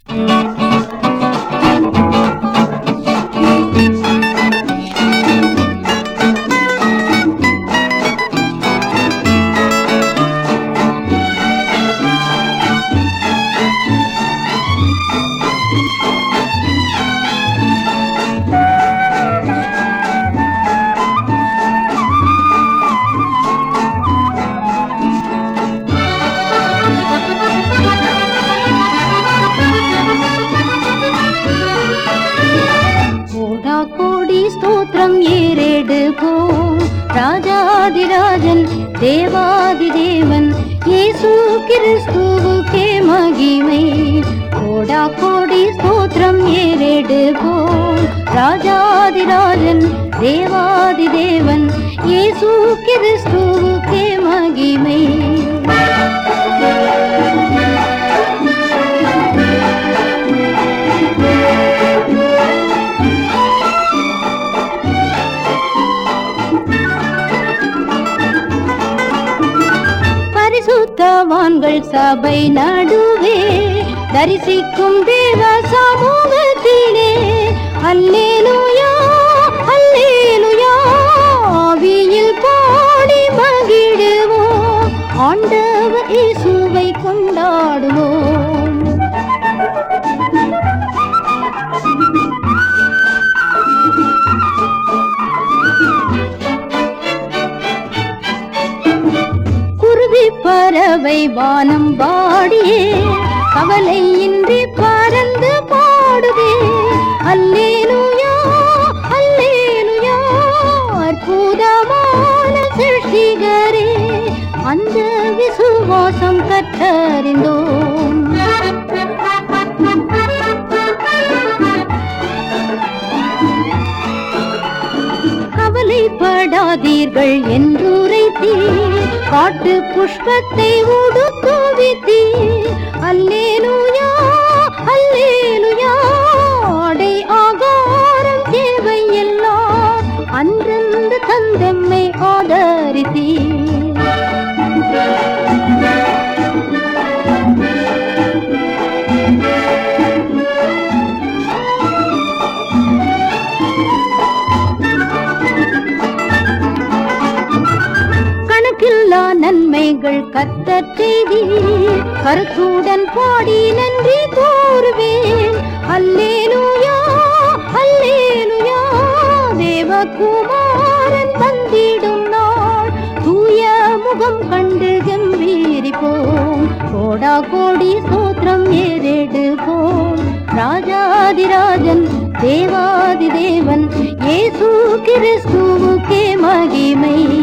கோடா கோடி ஸ்தோத்திரம் ஏறெடுப்போம் ராஜாதிராஜன் தேவாதி தேவன் இயேசு கிறிஸ்துவுக்கே மகிமை கோடா கோடி ஸ்தோத்திரம் ஏறெடுப்போம் ராஜாதிராஜன் தேவாதி தேவன் இயேசு கிறிஸ்துவுக்கே மகிமை பரிசுத்தவான்கள் சபை நடுவே தரிசிக்கும் தேவ சமூகத்திலே அல்லேலூயா அல்லேலூயா ஆவியில் பாடி மகிழுவோம் ஆண்டவர் இயேசுவை கொண்டாடுவோம் குருவி பறவை வானம் பாடியே கவலையின்றி பறந்து பாடுதே அல்லேலூயா அல்லேலூயா அற்புதமான சிருஷ்டிகரே அந்த விசுவாசம் கற்றறிந்தோம் கவலைப்படாதீர்கள் என்றுரைத்தீர் காட்டு புஷ்பத்தை உடுத்துவித்தீர் அல்லேலூயா அல்லேலூயா ஆடை ஆகாரம் தேவை எல்லாம் அன்றென்று தந்தம்மை ஆதரித்தீர் கணக்கில்லா நன்மைகள் கத்தச் செய்தி கருத்துடன் பாடி நன்றி கூறுவேன் அல்லேலூயா அல்லேலூயா தேவகுமாரன் வந்திடும் நாள் தூய முகம் கண்டு கம்பீரிப்போம் கோடா கோடி சூத்திரம் ஏறெடுப்போம் ராஜாதிராஜன் தேவாதி தேவன் இயேசு கிறிஸ்துவுக்கே மகிமை